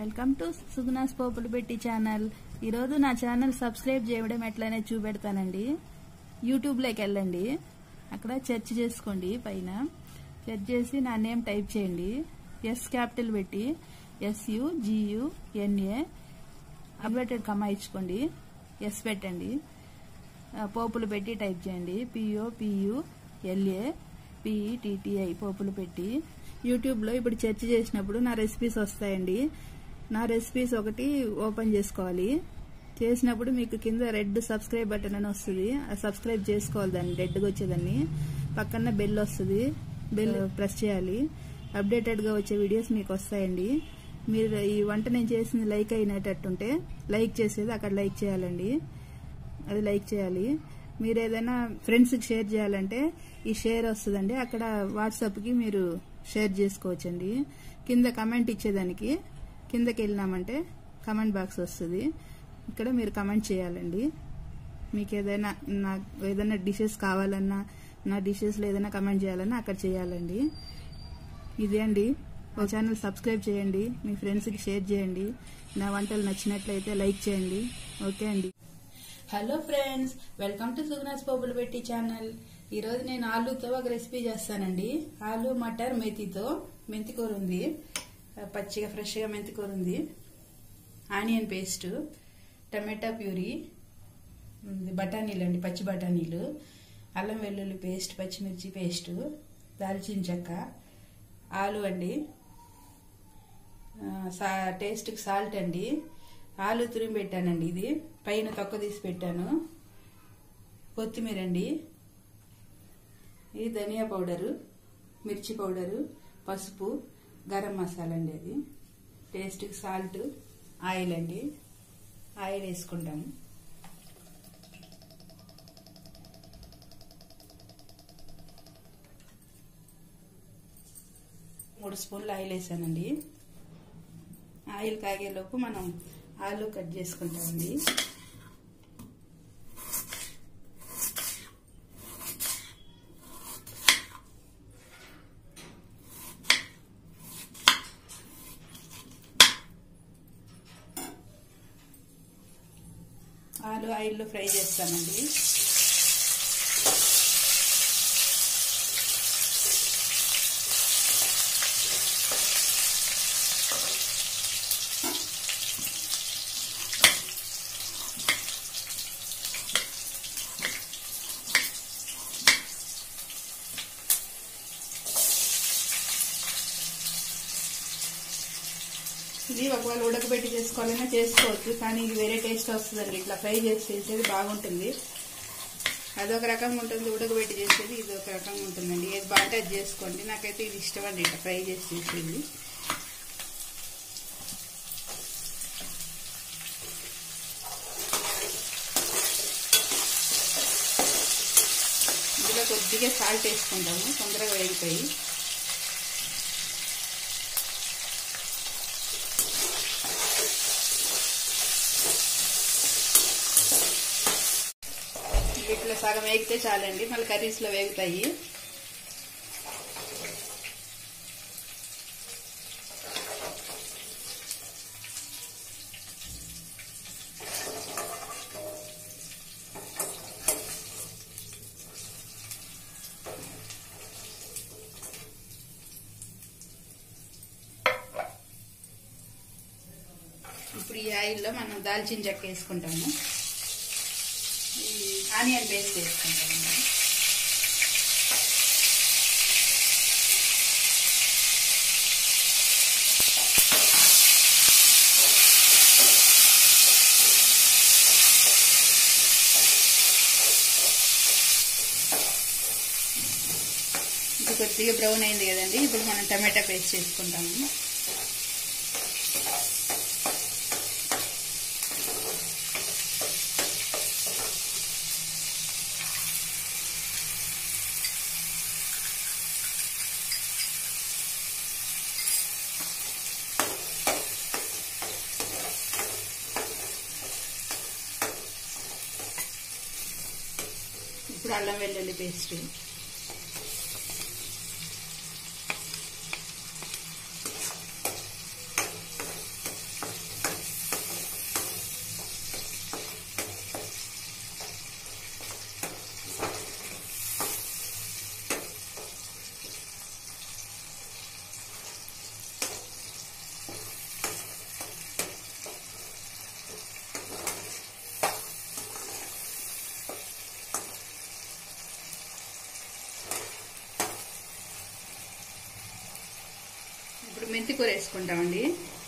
welcome to సుగుణాస్ పోపులు పెట్టి channel ఈరోజు నా ఛానల్ సబ్స్క్రైబ్ చేయడం ఎట్లనే చూపెడతానండి యూట్యూబ్లోకి వెళ్ళండి అక్కడ సెర్చ్ చేసుకోండి పైన సెర్చ్ చేసి నా నేమ్ టైప్ చేయండి ఎస్ క్యాపిటల్ పెట్టి S U G U N A abbreviated comma ఇచ్చుకోండి ఎస్ పెట్టండి ఆ, పోపులు పెట్టి టైప్ చేయండి పిఓ పియు ఎల్ఏ పిఈటిటిఐ పోపులు పెట్టి యూట్యూబ్లో ఇప్పుడు సెర్చ్ చేసినప్పుడు నా రెసిపీస్ వస్తాయండి నా రెసిపీస్ ఒకటి ఓపెన్ చేసుకోవాలి చేసినప్పుడు మీకు కింద రెడ్ సబ్స్క్రైబ్ బటన్ అని వస్తుంది ఆ సబ్స్క్రైబ్ చేసుకోవాలి దాన్ని రెడ్గా వచ్చేదాన్ని పక్కన బెల్ వస్తుంది బెల్ ప్రెస్ చేయాలి అప్డేటెడ్గా వచ్చే వీడియోస్ మీకు వస్తాయండి మీరు ఈ వంట నేను చేసింది లైక్ అయినట్టుంటే లైక్ చేసేది అక్కడ లైక్ చేయాలండి అది లైక్ చేయాలి మీరు ఏదైనా ఫ్రెండ్స్కి షేర్ చేయాలంటే ఈ షేర్ వస్తుందండి అక్కడ వాట్సాప్కి మీరు షేర్ చేసుకోవచ్చండి కింద కమెంట్ ఇచ్చేదానికి కిందకి వెళ్ళినామంటే కమెంట్ బాక్స్ వస్తుంది ఇక్కడ మీరు కమెంట్ చేయాలండి మీకు ఏదైనా నా ఏదైనా డిషెస్ కావాలన్నా నా డిషెస్లో ఏదైనా కమెంట్ చేయాలన్నా అక్కడ చేయాలండి ఇదే అండి మా ఛానల్ సబ్స్క్రైబ్ చేయండి మీ ఫ్రెండ్స్కి షేర్ చేయండి నా వంటలు నచ్చినట్లయితే లైక్ చేయండి ఓకే అండి హలో ఫ్రెండ్స్ వెల్కమ్ టు సుగ్నాస్ పోపులు పెట్టి ఛానల్ ఈరోజు నేను ఆలూతో ఒక రెసిపీ చేస్తానండి ఆలూ మటర్ మెతితో మెంతి కూర ఉంది పచ్చిగా ఫ్రెష్గా మెంతి కూర ఉంది ఆనియన్ పేస్ట్ టమాటా ప్యూరీ ఉంది, బఠానీలు అండి పచ్చి బఠానీలు అల్లం వెల్లుల్లి పేస్ట్ పచ్చిమిర్చి పేస్ట్ దాల్చిన చెక్క ఆలు అండి ఆ, సా టేస్ట్కి సాల్ట్ అండి ఆలు తురిమి పెట్టానండి ఇది పైన తొక్క తీసి పెట్టాను కొత్తిమీర అండి ఇది ధనియా పౌడరు మిర్చి పౌడరు పసుపు గరం మసాలా అండి అది టేస్ట్కి సాల్ట్ ఆయిల్ అండి ఆయిల్ వేసుకుంటాము మూడు స్పూన్లు ఆయిల్ వేసానండి ఆయిల్ కాగేలోపు మనం ఆలు కట్ చేసుకుంటామండి ఆలు ఆయిల్లో ఫ్రై చేస్తానండి ఇది ఒకవేళ ఉడకబెట్టి చేసుకోవాలన్నా చేసుకోవచ్చు కానీ ఇది వేరే టేస్ట్ వస్తుందండి ఇట్లా ఫ్రై చేసి చేసేది బాగుంటుంది అదొక రకంగా ఉంటుంది ఉడకబెట్టి చేసేది ఇది ఒక రకంగా ఉంటుందండి ఏది బాగుంటే అది చేసుకోండి నాకైతే ఇది ఇష్టం అండి ఇట్లా ఫ్రై చేసి చేసేది ఇందులో కొద్దిగా సాల్ట్ వేసుకుంటాము తొందరగా వేగిపోయి ఇట్లా సగం వేగితే చాలండి మళ్ళీ కర్రీస్లో వేగుతాయి ఇప్పుడు ఈ ఆయిల్లో మనం దాల్చిన చెక్క వేసుకుంటాము ఈ ఆనియన్ పేస్ట్ వేసుకుంటాము ఇది కొద్దిగా బ్రౌన్ అయింది కదండి ఇప్పుడు మనం టమాటా పేస్ట్ చేసుకుంటాము ఇప్పుడు అల్లం వెల్లుల్లి పేస్ట్ మెంతి కూర వేసుకుంటామండి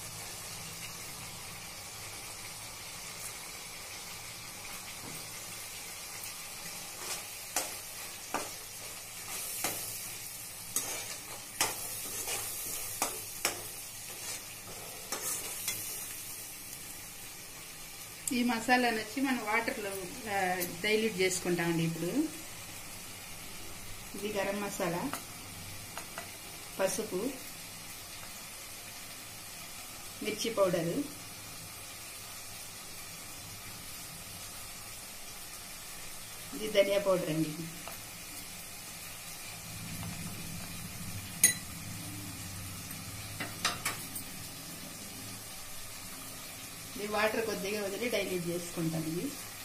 ఈ మసాలాను వచ్చి మనం వాటర్లో డైల్యూట్ చేసుకుంటామండి ఇప్పుడు ఇది గరం మసాలా పసుపు మిర్చి పౌడరు ఇది ధనియా పౌడర్ అండి ఇది వాటర్ కొద్దిగా వదిలి డైల్యూట్ చేసుకుంటాం ఇది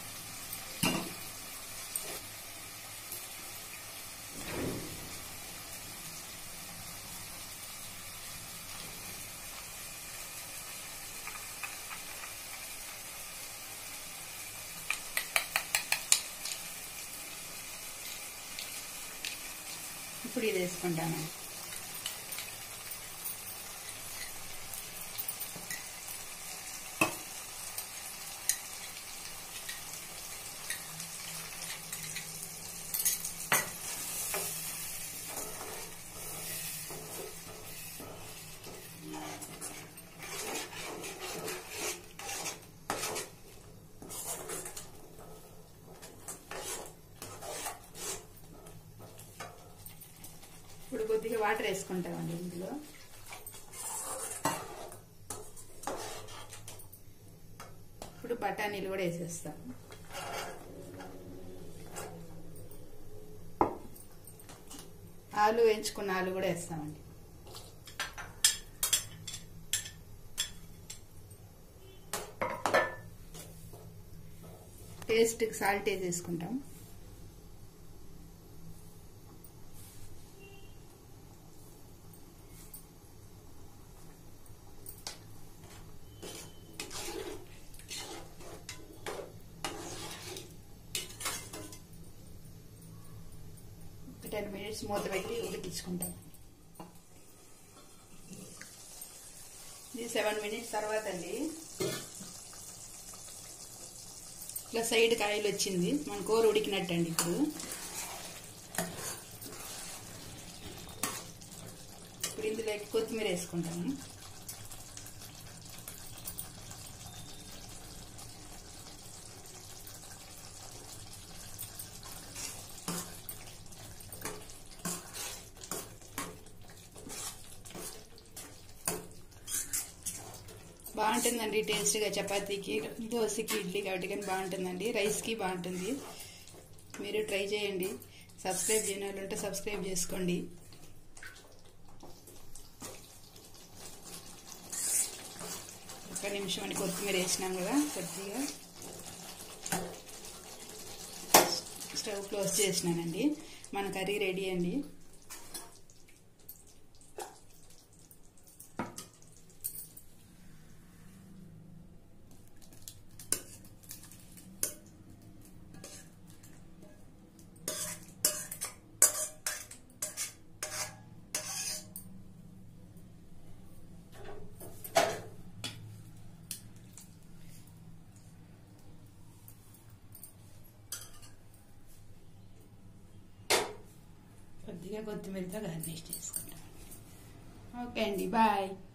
ఇప్పుడు ఇది వేసుకుంటాను ఇప్పుడు కొద్దిగా వాటర్ వేసుకుంటామండి ఇందులో ఇప్పుడు బఠానీలు కూడా వేసేస్తాం ఆలు వేయించుకున్న ఆలు కూడా వేస్తామండి టేస్ట్కి సాల్ట్ వేసేసుకుంటాం టెన్ మినిట్స్ మూత పెట్టి ఉడికించుకుంటాం ఇది సెవెన్ మినిట్స్ తర్వాత అండి ఇట్లా సైడ్ కాయలు వచ్చింది మన కూర ఉడికినట్టు అండి ఇప్పుడు ఇప్పుడు ఇందులోకి కొత్తిమీర వేసుకుంటాము బాగుంటుందండి టేస్ట్గా చపాతీకి దోశకి ఇడ్లీకి వాటికి కానీ బాగుంటుందండి రైస్కి బాగుంటుంది మీరు ట్రై చేయండి సబ్స్క్రైబ్ చేయని వాళ్ళు ఉంటే సబ్స్క్రైబ్ చేసుకోండి ఒక నిమిషం అని కొత్తిమీర వేసినాం కదా కొద్దిగా స్టవ్ క్లోజ్ చేసినానండి మన కర్రీ రెడీ అండి కొద్దిగా కొత్తిమీరతో గార్నిష్ చేసుకుంటాం ఓకే అండి బాయ్